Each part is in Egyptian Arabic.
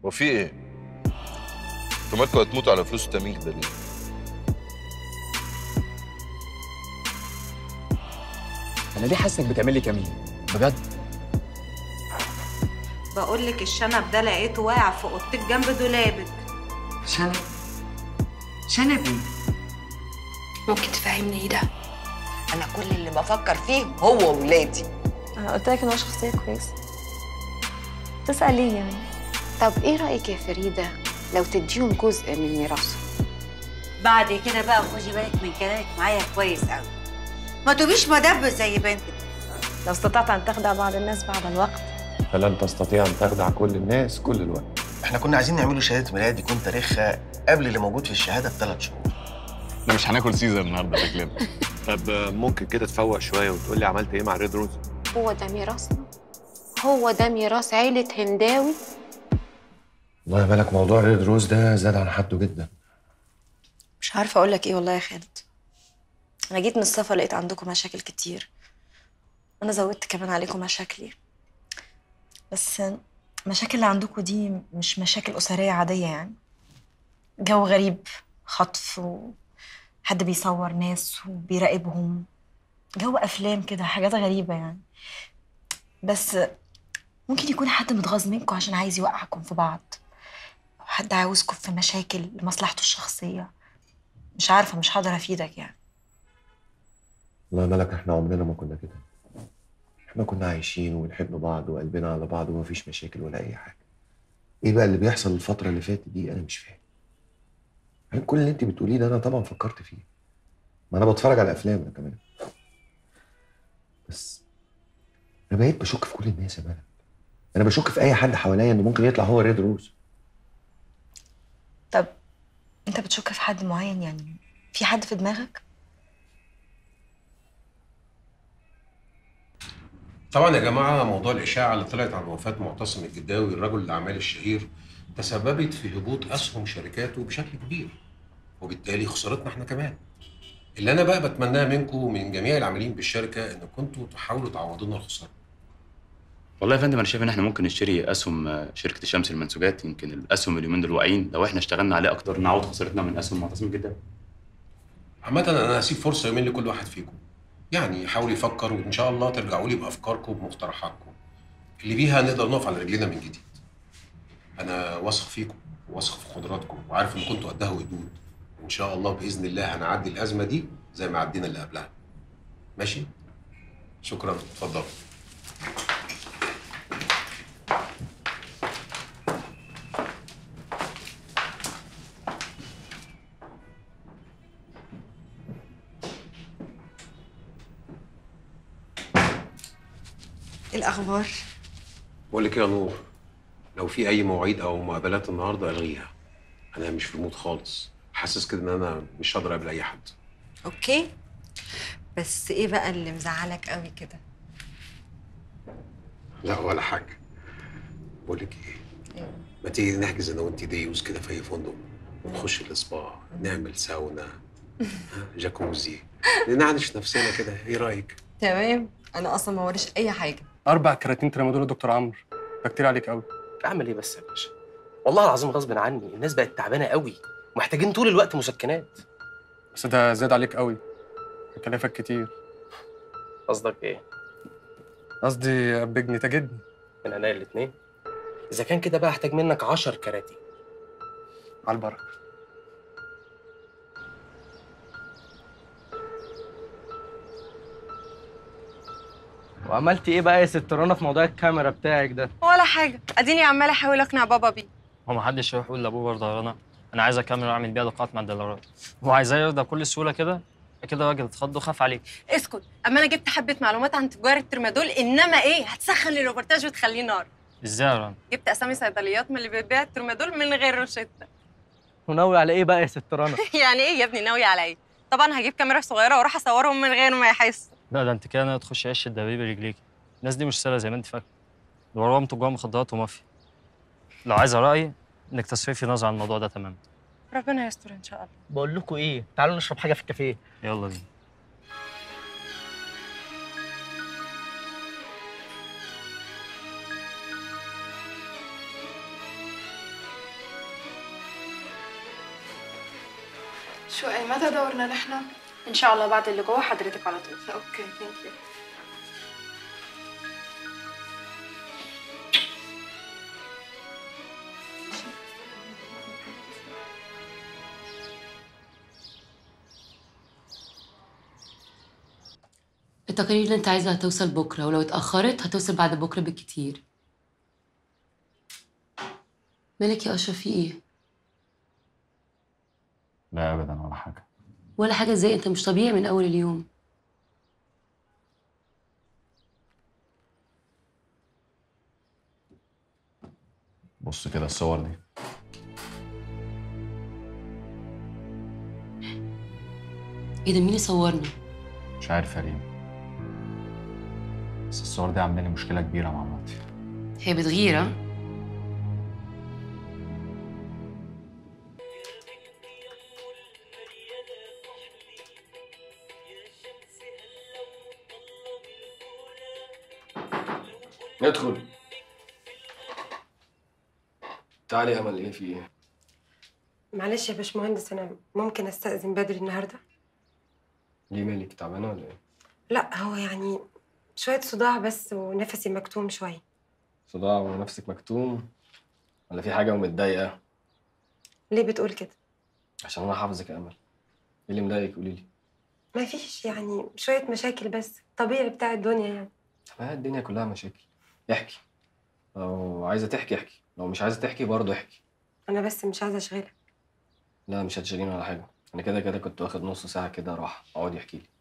هو في ايه؟ انتوا مالكوا هتموتوا على فلوس التأمين كده ليه؟ انا ليه حاسك بتعمل لي كمين بجد بقول لك الشنب ده لقيته واقع في اوضتك جنب دولابك شنب شنب ايه ممكن تفهمني ايه ده انا كل اللي بفكر فيه هو وولادي انا قلت لك ان هو شخصيه كويسه تسال ليه يعني طب ايه رايك يا فريده لو تديهم جزء من ميراثهم بعد كده بقى خدي بالك من كلامك معايا كويس قوي ما تبقيش مدبس زي بنتك لو استطعت ان تخدع بعض الناس بعد الوقت فلن تستطيع أن تخدع كل الناس كل الوقت احنا كنا عايزين نعمله شهاده ميلاد يكون تاريخها قبل اللي موجود في الشهاده بثلاث شهور احنا مش هناكل سيزر النهارده شكلنا طب ممكن كده تفوق شوية وتقول لي عملت إيه مع ريد روز؟ هو ده ميراثنا هو ده ميراث عيله هنداوي والله بالك موضوع ريد روز ده زاد عن حده جدا مش عارفه اقول لك ايه والله يا خالد انا جيت من السفر لقيت عندكم مشاكل كتير انا زودت كمان عليكم مشاكلي بس المشاكل اللي عندكم دي مش مشاكل اسريه عاديه يعني جو غريب خطف وحد بيصور ناس وبيراقبهم جو افلام كده حاجات غريبه يعني بس ممكن يكون حد متغاظ منكم عشان عايز يوقعكم في بعض او حد عاوزكم في مشاكل لمصلحته الشخصيه مش عارفه مش هقدر افيدك يعني والله بالك إحنا عمرنا ما كنا كده إحنا كنا عايشين ونحب بعض وقلبنا على بعض ومفيش مشاكل ولا أي حاجة إيه بقى اللي بيحصل الفترة اللي فاتت دي أنا مش فاهم يعني كل اللي أنت بتقوليه ده أنا طبعا فكرت فيه ما أنا بتفرج على أفلام أنا كمان بس أنا بقيت بشك في كل الناس يا ملك أنا بشك في أي حد حواليا إنه ممكن يطلع هو ريد روز طب انت بتشك في حد معين يعني في حد في دماغك طبعا يا جماعه موضوع الاشاعه اللي طلعت عن وفاه معتصم الجداوي الرجل الاعمال الشهير تسببت في هبوط اسهم شركاته بشكل كبير وبالتالي خسارتنا احنا كمان اللي انا بقى بتمناه منكم ومن جميع العاملين بالشركه ان كنتوا تحاولوا تعوضونا الخساره والله يا فندم انا شايف ان احنا ممكن نشتري اسهم آه، شركه الشمس المنسوجات يمكن الاسهم اليومين دول واقعين لو احنا اشتغلنا عليه اكتر نعوض خسارتنا من اسهم معتصم جدا عامة أنا هسيب فرصة يومين لكل واحد فيكم. يعني يحاول يفكر وإن شاء الله ترجعوا لي بأفكاركم وبمقترحاتكم. اللي بيها نقدر نقف على رجلينا من جديد. أنا واثق فيكم وواثق في قدراتكم وعارف إن كنتوا قدها وقدود. وإن شاء الله بإذن الله هنعدي الأزمة دي زي ما عدينا اللي قبلها. ماشي؟ شكرا اتفضلوا. ايه الاخبار بقول لك إيه يا نور لو في أي مواعيد أو مقابلات النهاردة ألغيها. أنا مش في المود خالص. حاسس كده إن أنا مش هقدر أقابل أي حد. اوكي بس ايه بقى اللي مزعلك قوي كده لا ولا حاجة بقول لك ايه ما تيجي نحجز انا وانت ديوز كده في اي فندق ونخش السبا نعمل ساونا ها، جاكوزي ننعنش نفسنا كده ايه رايك تمام انا اصلا ما وريش اي حاجه اربع كراتين ترامادول يا دكتور عمرو ده كتير عليك قوي اعمل ايه بس يا باشا والله العظيم غصب عني الناس بقت تعبانه قوي ومحتاجين طول الوقت مسكنات بس ده زاد عليك قوي هكلفك كتير قصدك ايه قصدي ابجني تجدني من عينيا الاثنين اذا كان كده بقى احتاج منك 10 كراتين على البركه وعملتي ايه بقى يا ست رنا في موضوع الكاميرا بتاعك ده ولا حاجة اديني عمالة احاول اقنع بابا بيه هو ما حدش يروح يقول لابوه برضه يا رنا انا عايز كاميرا اعمل بيها لقاءات مع الدولارات هو عايزاه يرضى بكل سهوله كده كده راجل اتخض وخاف عليك اسكت اما انا جبت حبة معلومات عن تجار الترمادول انما ايه هتسخن الروبرتاج وتخليه نار ازاي يا رنا جبت اسامي صيدليات من اللي بيبيع الترمادول من غير روشتة وناوي على ايه بقى يا ست رنا يعني ايه يا ابني ناوي على ايه طبعا هجيب كاميرا صغيرة واروح اصورهم من غير ما يحس لا ده انت كده ناوي تخش عش الدبيب رجليك الناس دي مش سهله زي ما انت فاكر دول وراهم تجار مخدرات ومافيا لو عايزه رايي انك تصرفي نظر عن الموضوع ده تماما ربنا يستر ان شاء الله بقول لكم ايه تعالوا نشرب حاجه في الكافيه يلا بينا شو اي متى دورنا نحن؟ ان شاء الله بعد اللي جوه حضرتك على طول اوكي ثانك يو التقارير اللي انت عايزها هتوصل بكره ولو اتاخرت هتوصل بعد بكره بالكتير مالك يا اشرف في ايه لا ابدا ولا حاجه ولا حاجه ازاي انت مش طبيعي من اول اليوم بص كده الصور دي ايه ده مين اللي صورنا مش عارف يا ريم بس الصور دي عامله لي مشكله كبيره مع مراتي هي بتغير ها؟ ادخل تعالي يا امل ايه في ايه؟ معلش يا باشمهندس انا ممكن استأذن بدري النهارده ليه مالك تعبانه ولا ايه؟ لا هو يعني شويه صداع بس ونفسي مكتوم شويه صداع ونفسك مكتوم ولا في حاجه ومتضايقه؟ ليه بتقول كده عشان انا حافظك يا امل ايه اللي مضايقك قولي لي ما فيش يعني شويه مشاكل بس طبيعي بتاع الدنيا يعني ما هي الدنيا كلها مشاكل احكي لو عايزه تحكي احكي لو مش عايزه تحكي برضه احكي انا بس مش عايزه اشغلك لا مش هتشغليني ولا حاجه انا كده كده كنت واخد نص ساعه كده راحه اقعد يحكي لي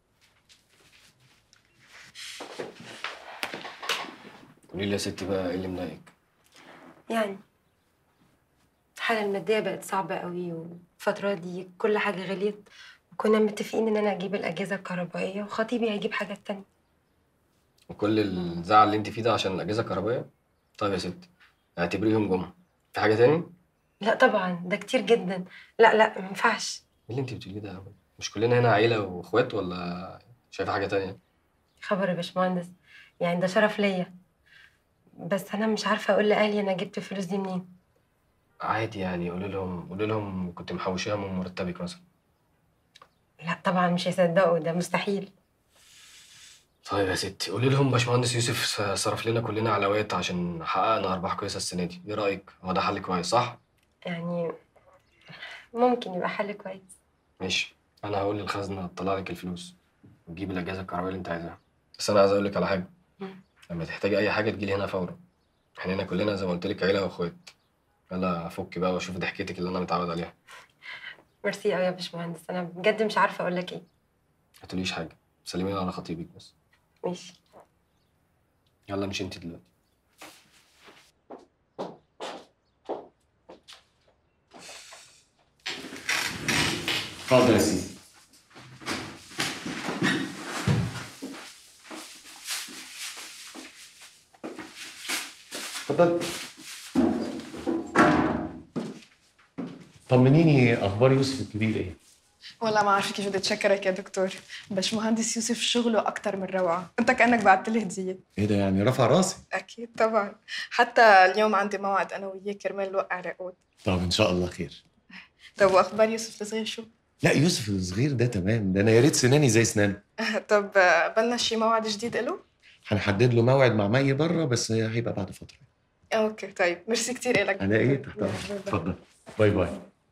قولي لي يا ستي بقى ايه اللي مضايقك يعني الحالة المادية بقت صعبة قوي والفترة دي كل حاجة غليت وكنا متفقين إن أنا أجيب الأجهزة الكهربائية وخطيبي هيجيب حاجات تانية وكل الزعل اللي انت فيه ده عشان الاجهزه الكهربائيه طيب يا ستي اعتبريهم جمعه في حاجه تاني ايه لا طبعا ده كتير جدا لا لا ما ينفعش اللي انت بتقوليه ده يا أمل؟ مش كلنا هنا عيله واخوات ولا شايفه حاجه تانية خبر يا باشمهندس يعني ده شرف ليا بس أنا مش عارفة أقول لأهلي أنا جبت الفلوس دي منين عادي يعني قولي لهم قولي لهم كنت محوشاها من مرتبك مثلا لا طبعا مش هيصدقوا ده مستحيل طيب يا ستي قولي لهم باشمهندس يوسف س- صرف لنا كلنا علاوات عشان حققنا ارباح كويسه السنه دي ايه رايك هو ده حل كويس صح يعني ممكن يبقى حل كويس ماشي انا هقول للخزنه تطلع لك الفلوس وتجيب الاجهزه الكهربائيه اللي انت عايزاها بس انا عايز اقول لك على حاجه لما تحتاجي اي حاجه تجيلي هنا فورا احنا هنا كلنا زي ما قلت لك عيله واخوات يلا افك بقى واشوف ضحكتك اللي انا متعود عليها ميرسي قوي يا باشمهندس أنا بجد مش عارفة أقول لك إيه ما تقوليش حاجه سلمي لي على خطيبك بس ماشي يلا مش انت دلوقتي اتفضل يا سيدي اتفضل طمنيني اخبار يوسف الكبير ايه؟ والله ما عارفه كيف بدي اتشكرك يا دكتور باشمهندس يوسف شغله اكتر من روعه انت كانك بعت لي هديه ايه ده يعني رفع راسي اكيد طبعا حتى اليوم عندي موعد انا وياه كرمال نوقع رقود طب ان شاء الله خير طب واخبار يوسف الصغير شو لا يوسف الصغير ده تمام ده انا يا ريت سناني زي سنانه طب بلنا شي موعد جديد له هنحدد له موعد مع مي بره بس هيبقى بعد فتره اوكي طيب ميرسي كتير لك على ايه تحت أمرك. اتفضل باي باي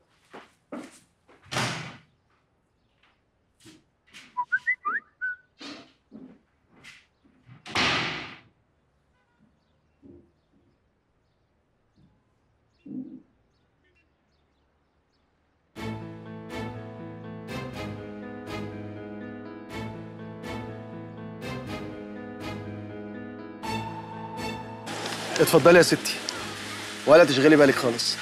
اتفضلي يا ستي ولا تشغلي بالك خالص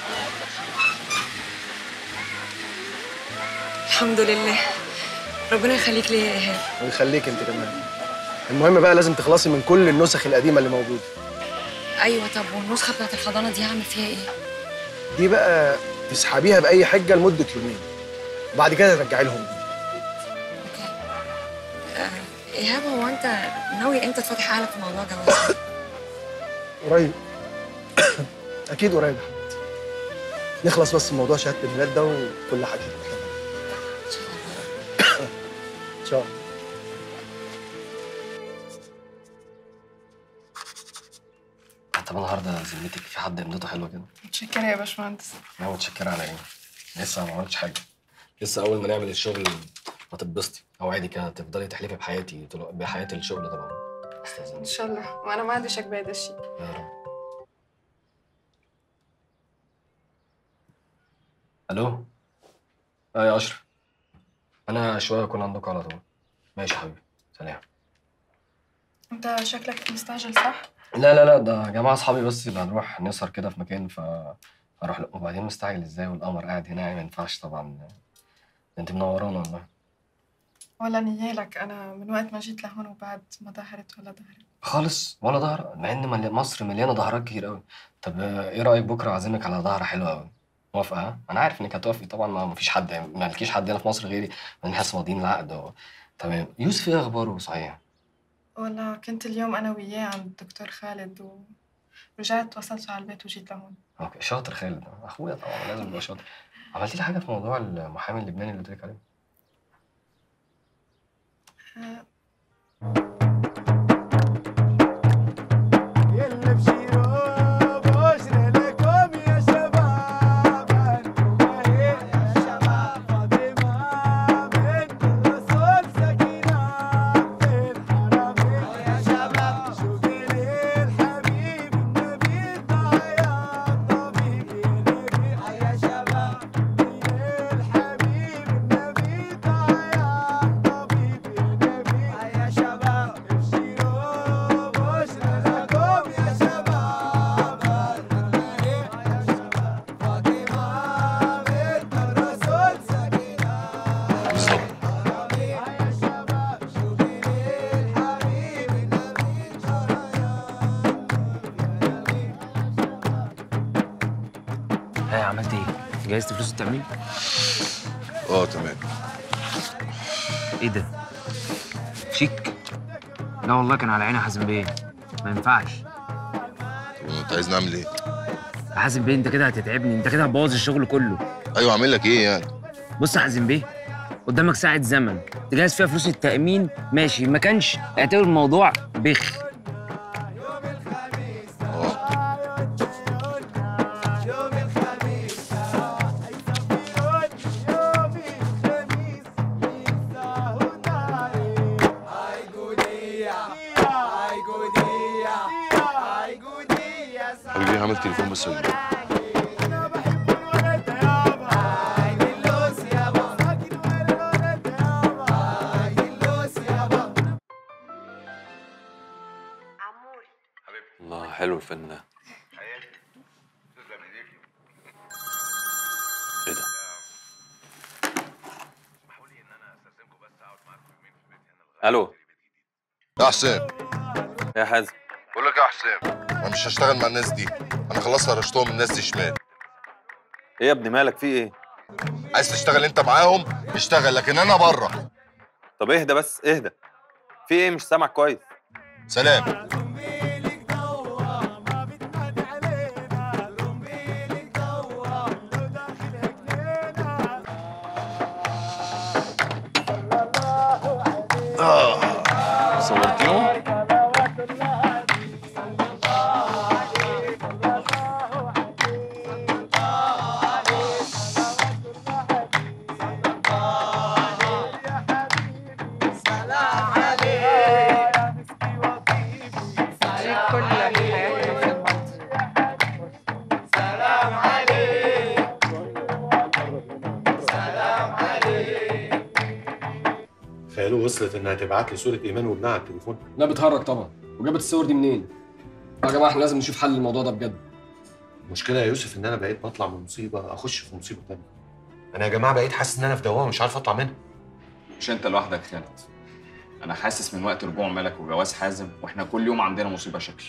الحمد لله ربنا يخليك ليا يا ايهاب ويخليك انت كمان المهم بقى لازم تخلصي من كل النسخ القديمه اللي موجوده ايوه طب والنسخه بتاعت الحضانه دي هعمل فيها ايه دي بقى تسحبيها باي حجه لمده يومين وبعد كده ترجعي لهم آه، ايهاب هو انت ناوي امتى تفتح عقلك في موضوع جواز قريب اكيد قريب يا حبيبتي نخلص بس من موضوع شهاده الميلاد ده وكل حاجه ان شاء شاء الله طب النهارده ذمتك في حد امنته حلوه كده متشكرة يا باشمهندس لا متشكرة على ايه لسه ما عملتش حاجه لسه اول ما نعمل الشغل هتتبسطي اوعدي كده تفضلي تحلفي بحياتي طول- بحياه الشغل طبعا استاذن ان شاء الله وانا ما عندي شك بهذا الشيء يا رب الو اه يا اشرف انا شويه اكون عندكم على طول ماشي يا حبيبي سلام انت شكلك مستعجل صح؟ لا لا لا ده جماعه اصحابي بس اللي هنروح نسهر كده في مكان ف هروح له وبعدين مستعجل ازاي والقمر قاعد هنا ما ينفعش طبعا انت منورانا والله ولا نيالك انا من وقت ما جيت لهون وبعد ما ظهرت ولا ظهرت خالص ولا ظهر مع ان مل- مصر مليانه ظهرات كتير قوي طب آه، ايه رايك بكره اعزمك على ظهره حلوه قوي موافقه ها انا عارف انك هتوافقي طبعا ما مفيش حد ما لكيش حد هنا في مصر غيري بعدين لسه ماضيين العقد و... تمام يوسف ايه اخباره صحيح ولا كنت اليوم انا وياه عند الدكتور خالد ورجعت وصلت على البيت وجيت لهون اوكي شاطر خالد اخويا طبعا لازم يبقى شاطر عملتي لي حاجه في موضوع المحامي اللبناني اللي قلت لك عليه آه، ها عملت ايه؟ جهزت فلوس التأمين؟ اه تمام ايه ده؟ شيك؟ لا والله كان على عيني يا حازم بيه ما ينفعش طب انت عايز نعمل ايه؟ يا حازم بيه انت كده هتتعبني انت كده هتبوظ الشغل كله ايوه اعمل لك ايه يعني؟ بص يا حازم بيه قدامك ساعة زمن تجهز فيها فلوس التأمين ماشي ما كانش اعتبر الموضوع بخ حبيبي هعمل تليفون بس واجي. الله حلو الفيلم ده ايه ده؟ الو يا حسام يا حازم بقول لك يا حسام انا مش هشتغل مع الناس دي انا خلاص هرشتهم الناس دي شمال ايه يا ابني مالك في ايه؟ عايز تشتغل انت معاهم اشتغل لكن انا بره طب اهدى بس اهدى في ايه مش سامعك كويس سلام صورتيهم؟ خياله وصلت انها تبعت لي صوره ايمان وابنها على التليفون لا بتهرج طبعا وجابت الصور دي منين يا جماعه احنا لازم نشوف حل للموضوع ده بجد المشكله يا يوسف ان انا بقيت بطلع من مصيبه اخش في مصيبه تانية انا يا جماعه بقيت حاسس ان انا في دوامه مش عارف اطلع منها مش انت لوحدك خالد انا حاسس من وقت رجوع ملك وجواز حازم واحنا كل يوم عندنا مصيبه شكل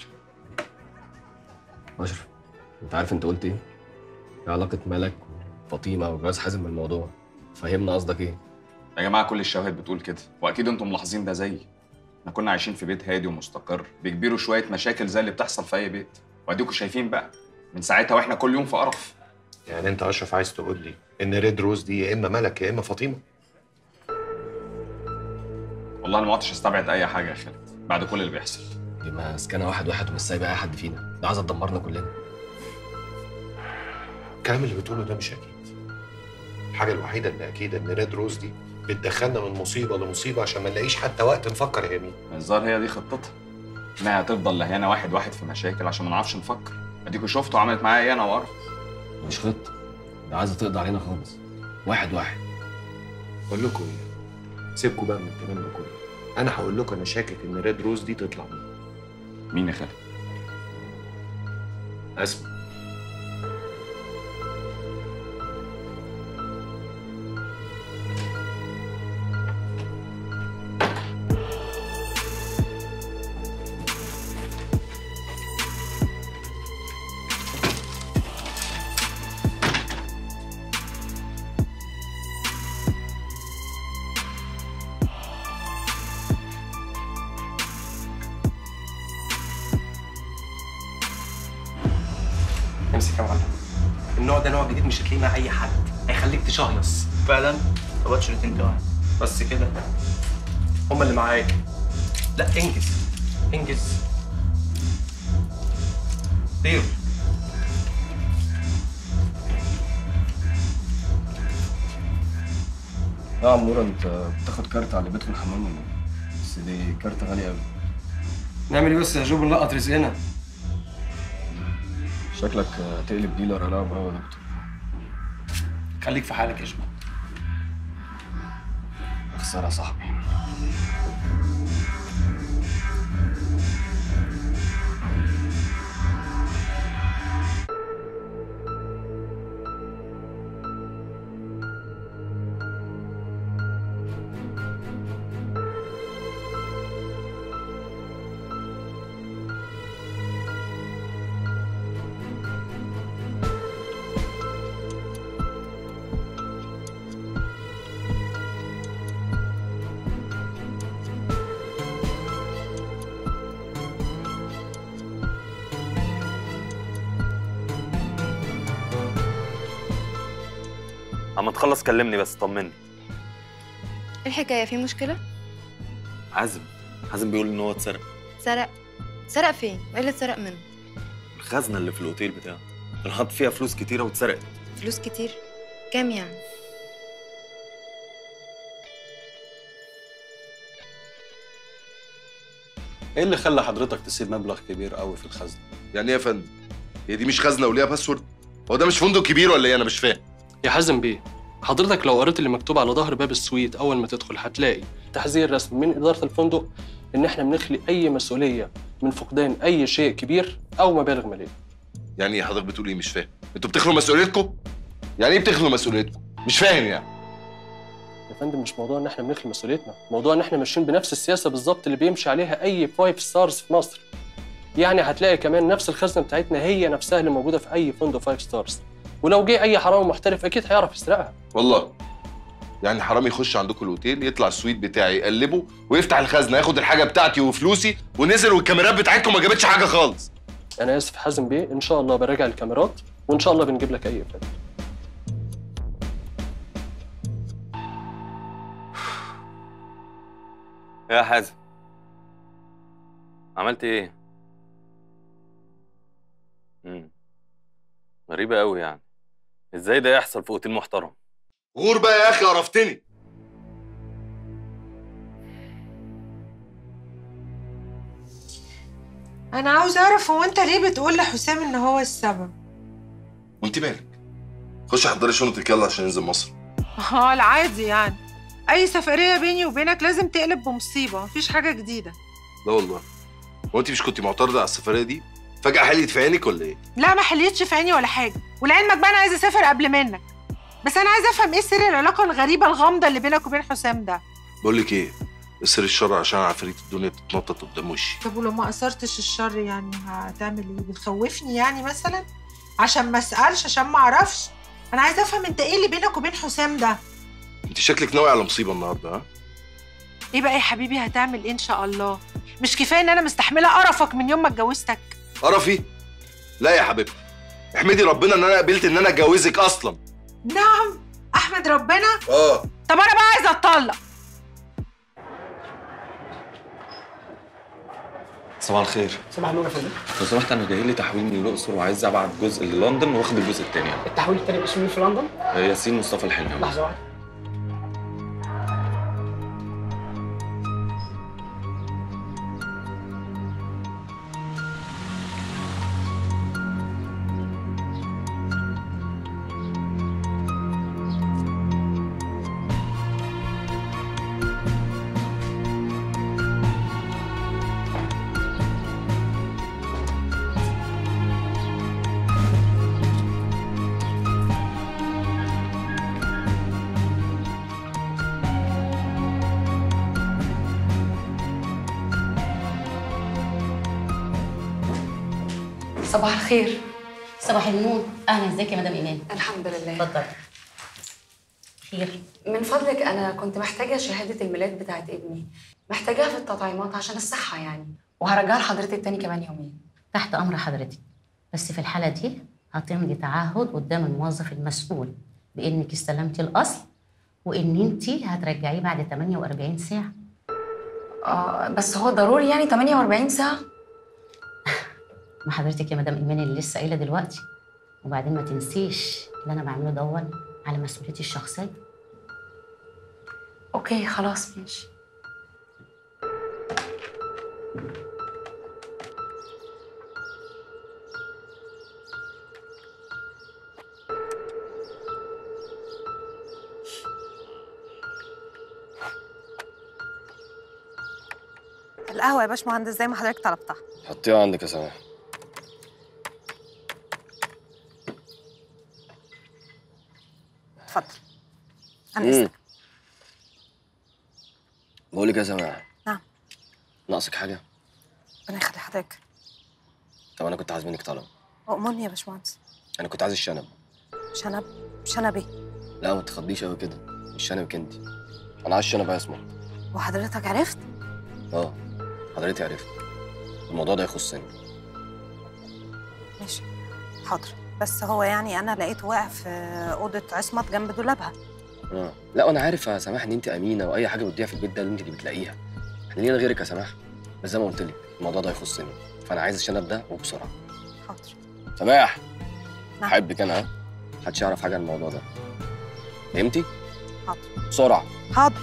اشرف انت عارف انت قلت ايه؟ ايه علاقه ملك وفاطمه وجواز حازم بالموضوع فهمنا قصدك ايه؟ يا جماعه كل الشواهد بتقول كده واكيد انتم ملاحظين ده زيي احنا كنا عايشين في بيت هادي ومستقر بيكبروا شويه مشاكل زي اللي بتحصل في اي بيت واديكم شايفين بقى من ساعتها واحنا كل يوم في قرف يعني انت اشرف عايز تقول لي ان ريد روز دي يا اما ملك يا اما فاطمه والله انا ما عدتش استبعد اي حاجه يا خالد بعد كل اللي بيحصل دي ماسكانا واحد واحد ومش سايبه اي حد فينا ده عايزه تدمرنا كلنا الكلام اللي بتقوله ده مش اكيد الحاجه الوحيده اللي اكيده ان ريد روز دي بتدخلنا من مصيبه لمصيبه عشان ما نلاقيش حتى وقت نفكر يا مين الظاهر هي دي خطتها انها هتفضل لهيانه واحد واحد في مشاكل عشان ما نعرفش نفكر اديكوا شفتوا عملت معايا ايه انا وقرف مش خطه ده عايزه تقضي علينا خالص واحد واحد بقول لكم ايه سيبكم بقى من الكلام ده كله انا هقول لكم انا شاكك ان ريد روز دي تطلع مين مين يا خالد اسمع امسك يا معلم النوع ده نوع جديد مش هتلاقيه مع اي حد هيخليك تشهيص فعلا طب هات شريطين كمان بس كده هما اللي معايا لا انجز انجز طير لا يا عمورة انت بتاخد كارت على اللي بيدخل الحمام ولا ايه؟ بس دي كارت غالية قوي نعمل ايه بس يا جو بنلقط رزقنا شكلك هتقلب ديلر ولا قوي يا دكتور خليك في حالك يا جو خسارة يا صاحبي اما تخلص كلمني بس طمني ايه الحكايه في مشكله حازم حازم بيقول ان هو اتسرق سرق سرق فين وايه اللي اتسرق منه الخزنه اللي في الاوتيل بتاعه كان حاطط فيها فلوس كتيره واتسرقت فلوس كتير كام يعني ايه اللي خلى حضرتك تسيب مبلغ كبير قوي في الخزنه يعني ايه يا فندم هي دي مش خزنه وليها باسورد هو ده مش فندق كبير ولا ايه انا مش فاهم يا حازم بيه حضرتك لو قريت اللي مكتوب على ظهر باب السويت اول ما تدخل هتلاقي تحذير رسمي من اداره الفندق ان احنا بنخلي اي مسؤوليه من فقدان اي شيء كبير او مبالغ ماليه يعني ايه حضرتك بتقول ايه مش فاهم انتوا بتخلوا مسؤوليتكم يعني ايه بتخلوا مسؤوليتكم مش فاهم يعني يا فندم مش موضوع ان احنا بنخلي مسؤوليتنا موضوع ان احنا ماشيين بنفس السياسه بالظبط اللي بيمشي عليها اي فايف ستارز في مصر يعني هتلاقي كمان نفس الخزنه بتاعتنا هي نفسها اللي موجوده في اي فندق فايف ستارز ولو جه اي حرامي محترف اكيد هيعرف يسرقها والله يعني حرامي يخش عندكم الاوتيل يطلع السويت بتاعي يقلبه ويفتح الخزنه ياخد الحاجه بتاعتي وفلوسي ونزل والكاميرات بتاعتكم ما جابتش حاجه خالص انا اسف حازم بيه ان شاء الله براجع الكاميرات وان شاء الله بنجيب لك اي افاده يا حازم عملت ايه امم غريبه قوي يعني ازاي ده يحصل في اوتيل محترم غور بقى يا اخي عرفتني انا عاوز اعرف هو انت ليه بتقول لحسام ان هو السبب وانت مالك خش حضري شنطتك يلا عشان ننزل مصر اه العادي يعني اي سفريه بيني وبينك لازم تقلب بمصيبه مفيش حاجه جديده لا والله هو انت مش كنت معترضه على السفريه دي فجاه حليت في عينك ولا ايه لا ما حليتش في عيني ولا حاجه ولعلمك بقى انا عايزه اسافر قبل منك بس انا عايزه افهم ايه سر العلاقه الغريبه الغامضه اللي بينك وبين حسام ده بقول لك ايه السر الشر عشان عفاريت الدنيا بتتنطط قدام وشي طب ولو ما اثرتش الشر يعني هتعمل ايه بتخوفني يعني مثلا عشان ما اسالش عشان ما اعرفش انا عايزه افهم انت ايه اللي بينك وبين حسام ده انت شكلك ناوي على مصيبه النهارده ها ايه بقى يا حبيبي هتعمل ايه ان شاء الله مش كفايه ان انا مستحمله قرفك من يوم ما اتجوزتك قرفي لا يا حبيبتي احمدي ربنا ان انا قبلت ان انا اتجوزك اصلا نعم احمد ربنا اه طب انا بقى عايزه اتطلق صباح الخير صباح النور يا فندم لو سمحت انا جاي لي تحويل من الاقصر وعايز ابعت جزء للندن واخد الجزء التاني يعني. التحويل التاني باسم مين في لندن؟ ياسين مصطفى الحلمي لحظه واحده صباح الخير صباح النور اهلا ازيك يا مدام ايمان الحمد لله اتفضل خير من فضلك انا كنت محتاجه شهاده الميلاد بتاعت ابني محتاجاها في التطعيمات عشان الصحه يعني وهرجعها لحضرتك تاني كمان يومين تحت امر حضرتك بس في الحاله دي هتمضي تعهد قدام الموظف المسؤول بانك استلمتي الاصل وان انت هترجعيه بعد 48 ساعه اه بس هو ضروري يعني 48 ساعه ما حضرتك يا مدام ايمان اللي لسه قايله دلوقتي وبعدين ما تنسيش اللي انا بعمله دون على مسؤوليتي الشخصيه اوكي خلاص ماشي القهوة يا باشمهندس زي ما حضرتك طلبتها حطيها عندك يا سماح اتفضل أنا مم. إذنك بقول لك يا سماح نعم ناقصك حاجه ربنا يخلي حضرتك طب انا كنت عايز منك طلب أؤمرني يا باشمهندس انا كنت عايز الشنب شنب شنب إيه لا ما تخضيش قوي كده مش شنبك انت انا عايز شنب اسمر وحضرتك عرفت اه حضرتك عرفت الموضوع ده يخصني ماشي حاضر بس هو يعني أنا لقيته واقع في أوضة عصمت جنب دولابها اه لا وانا عارف يا سماح ان انت امينه واي حاجه بتضيع في البيت ده اللي انت اللي بتلاقيها احنا لينا غيرك يا سماح بس زي ما قلت لك الموضوع ده يخصني فانا عايز الشنب ده وبسرعه حاضر سماح نعم. احبك انا ها محدش يعرف حاجه عن الموضوع ده فهمتي حاضر بسرعه حاضر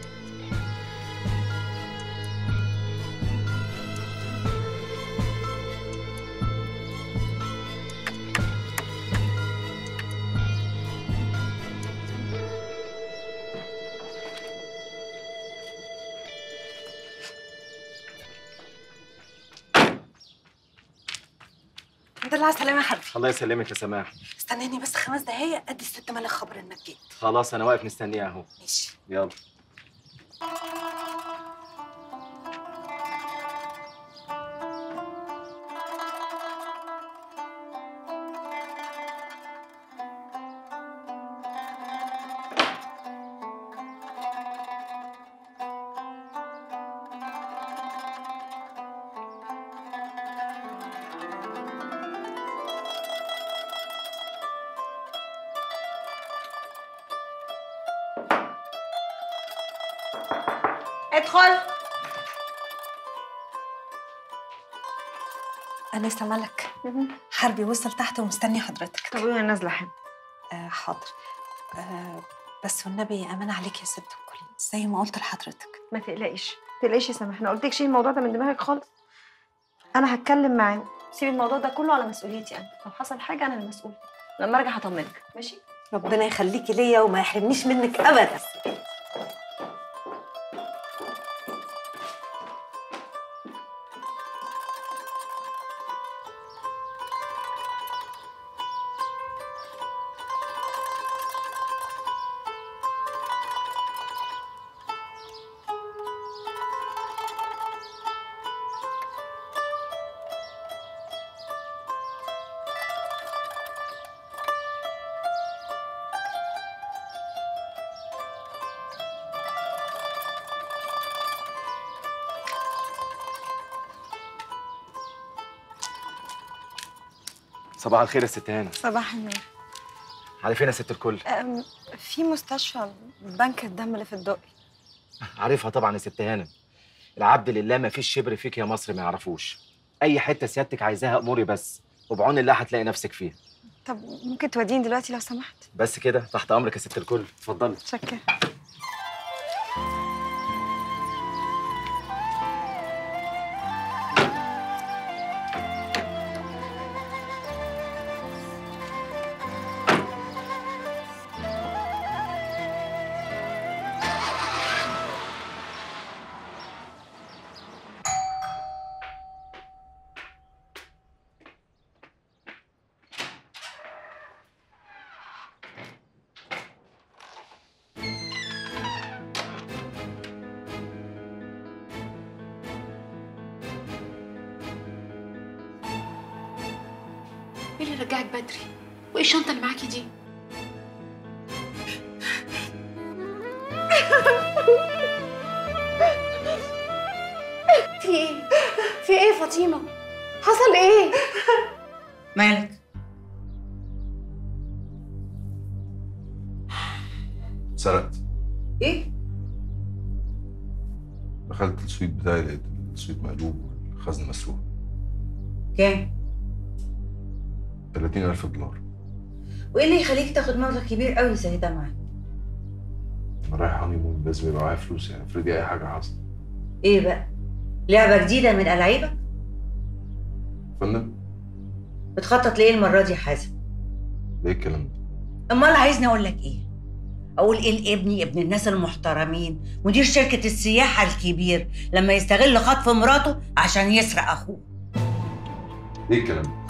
الحمد لله على السلامة يا حبيبي الله يسلمك يا سماح استناني بس خمس دقايق ادي الست مالك خبر انك جيت خلاص انا واقف مستنيها اهو ماشي يلا ادخل أنسة ملك حربي وصل تحت ومستني حضرتك طب أنا نازلة حن آه حاضر آه بس والنبي أمان عليك يا ست الكل زي ما قلت لحضرتك ما تقلقيش ما تقلقيش يا سما احنا قلت لك شيل الموضوع ده من دماغك خالص انا هتكلم معاه سيبي الموضوع ده كله على مسؤوليتي انا لو حصل حاجه انا المسؤول لما ارجع هطمنك ماشي ربنا يخليكي ليا وما يحرمنيش منك أبدا صباح الخير يا ست هانم صباح النور على فين يا ست الكل أم، في مستشفى بنك الدم اللي في الدقي عارفها طبعا يا ست هانم العبد لله ما فيش شبر فيك يا مصر ما يعرفوش اي حته سيادتك عايزاها اموري بس وبعون الله هتلاقي نفسك فيها طب ممكن توديني دلوقتي لو سمحت بس كده تحت امرك يا ست الكل اتفضلي شكرا ايه اللي رجعك بدري؟ وايه الشنطه اللي معاكي دي؟ في ايه؟ في ايه يا فاطمه؟ حصل ايه؟ مالك سرقت ايه دخلت السويت بتاعي لقيت السويت مقلوب والخزن مسروق كام 30000 دولار وايه اللي يخليك تاخد مبلغ كبير قوي زي ده معاك انا رايح هانيمون لازم يبقى معايا فلوس يعني افرضي اي حاجه حصلت ايه بقى لعبه جديده من العيبك فندم بتخطط ليه المره دي يا حازم ليه الكلام ده امال عايزني اقول لك ايه اقول ايه لابني ابن الناس المحترمين مدير شركه السياحه الكبير لما يستغل خطف مراته عشان يسرق اخوه ليه الكلام ده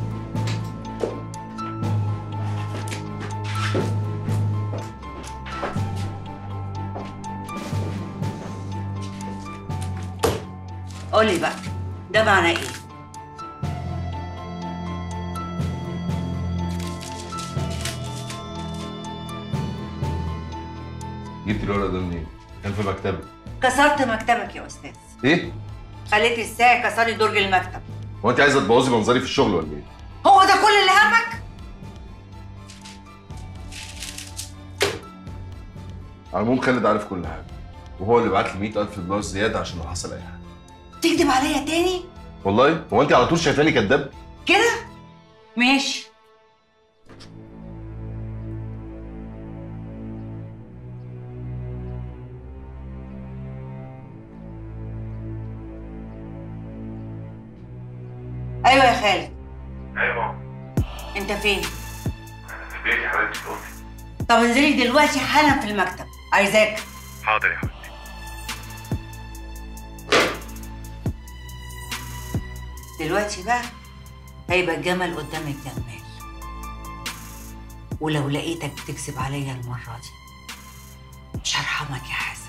قولي بقى ده معناه ايه جبت الورق ده منين كان في مكتبي كسرت مكتبك يا استاذ ايه خليت الساعه كسري درج المكتب هو انت عايزه تبوظي منظري في الشغل ولا ايه هو ده كل اللي همك على العموم خالد عارف كل حاجه وهو اللي بعت لي 100000 دولار زياده عشان لو حصل اي حاجه تكذب عليا تاني والله هو انت على طول شايفاني كداب كده ماشي ايوه يا خالد ايوه انت فين في بيتي يا حبيبتي في اوضتي طب انزلي دلوقتي حالا في المكتب عايزاك حاضر يا حبيبتي دلوقتي بقى هيبقى الجمل قدام الجمال ولو لقيتك بتكذب عليا المرة دي مش هرحمك يا حازم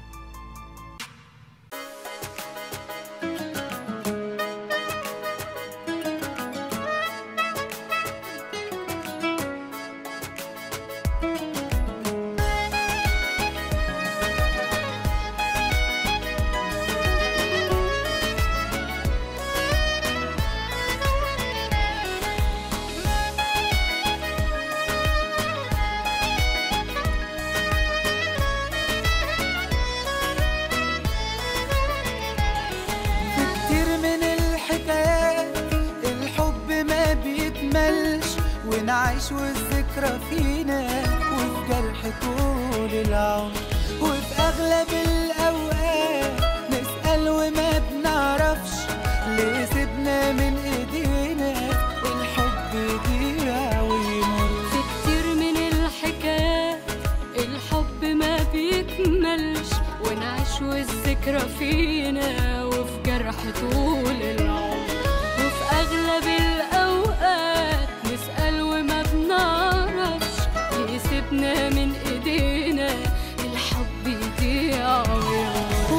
كتير من الحكايات الحب ما بيكملش ونعيش والذكرى فينا وفي جرح طول العمر وفي أغلب الأوقات نسأل وما بنعرفش ليه سيبنا من إيدينا الحب يضيع ويمر في كتير من الحكايات الحب ما بيكملش ونعيش والذكرى فينا وفي جرح طول العمر وفي أغلب الأوقات نسأل وما بنعرفش يسيبنا من إيدينا الحب يضيع ويمر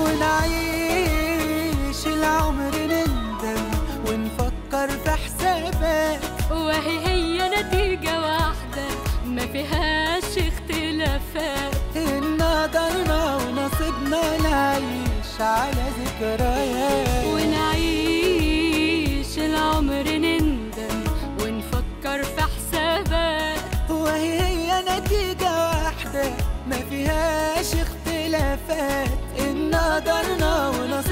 ونعيش العمر نندم ونفكر في حسابات وهي هي نتيجة واحدة ما فيهاش اختلافات إن قدرنا ونصيبنا نعيش على ذكريات ونعيش العمر نندم ونفكر في حسابات وهي هي نتيجة واحدة ما فيهاش اختلافات إن قدرنا ونصيبنا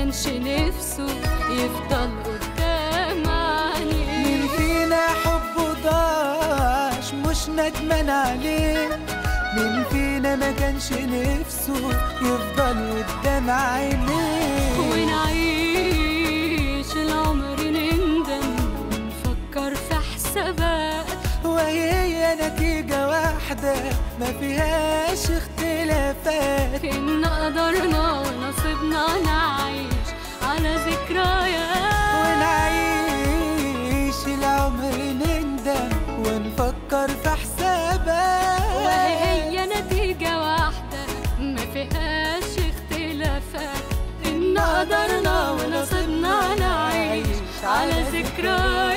كانش نفسه يفضل قدام عينيه مين فينا حبه ضاعش مش ندمان عليه مين فينا ما كانش نفسه يفضل قدام عينيه ونعيش العمر نندم ونفكر في حسابات وهي نتيجة واحدة ما فيهاش اختلافات إن قدرنا ونصيبنا نعيش على ذكريات ونعيش العمر نندم ونفكر في حسابات وهي هي نتيجة واحدة ما فيهاش اختلافات إن قدرنا ونصيبنا نعيش على ذكريات